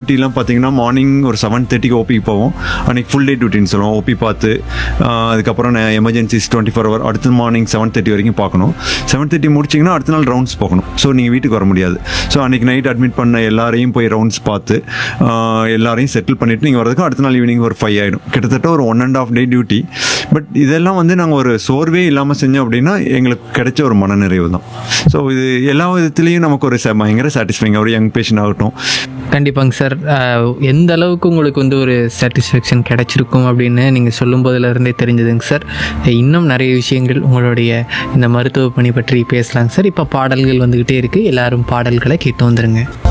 டியூட்டிலாம் பார்த்தீங்கன்னா மார்னிங் ஒரு செவன் தேர்ட்டிக்கு ஓபிக்கு போவோம் அன்றைக்கி ஃபுல் டே டியூட்டின்னு சொல்லுவோம் ஓபி பார்த்து ஆஹ், அதுக்கப்புறம் எமர்ஜென்சிஸ் டுவெண்ட்டி ஃபோர் ஹவர் அடுத்த மார்னிங் செவன் தேர்ட்டி வரைக்கும் பார்க்கணும் செவன் தேர்ட்டி முடிச்சிங்கன்னா அடுத்த நாள் ரவுண்ட்ஸ் போகணும் ஸோ நீங்கள் வீட்டுக்கு வர முடியாது ஸோ அன்றைக்கி நைட் அட்மிட் பண்ண எல்லாரையும் போய் ரவுண்ட்ஸ் பார்த்து ஆஹ், எல்லாரையும் செட்டில் பண்ணிவிட்டு நீங்கள் வரதுக்கு அடுத்த நாள் ஈவினிங் ஒரு ஃபைவ் ஆகிடும் கிட்டத்தட்ட ஒரு one and half day duty but இதெல்லாம் வந்து நாங்கள் ஒரு சோர்வே இல்லாமல் செஞ்சோம் அப்படின்னா எங்களுக்கு கிடைச்ச ஒரு மனநிறைவு தான் ஸோ இது எல்லா விதத்துலேயும் நமக்கு ஒரு ச- பயங்கர சாட்டிஸ்ஃபைங் ஒரு யங் பேஷண்ட் ஆகட்டும் கண்டிப்பாங்க சார் அஹ், எந்த அளவுக்கு உங்களுக்கு வந்து ஒரு சாட்டிஸ்ஃபேக்ஷன் கிடைச்சிருக்கும் அப்படின்னு நீங்கள் சொல்லும் போதிலிருந்தே தெரிஞ்சதுங்க சார் இன்னும் நிறைய விஷயங்கள் உங்களுடைய இந்த மருத்துவ பணி பற்றி பேசலாங்க சார் இப்போ பாடல்கள் வந்துக்கிட்டே இருக்குது எல்லாரும் பாடல்களை கேட்டு வந்துருங்க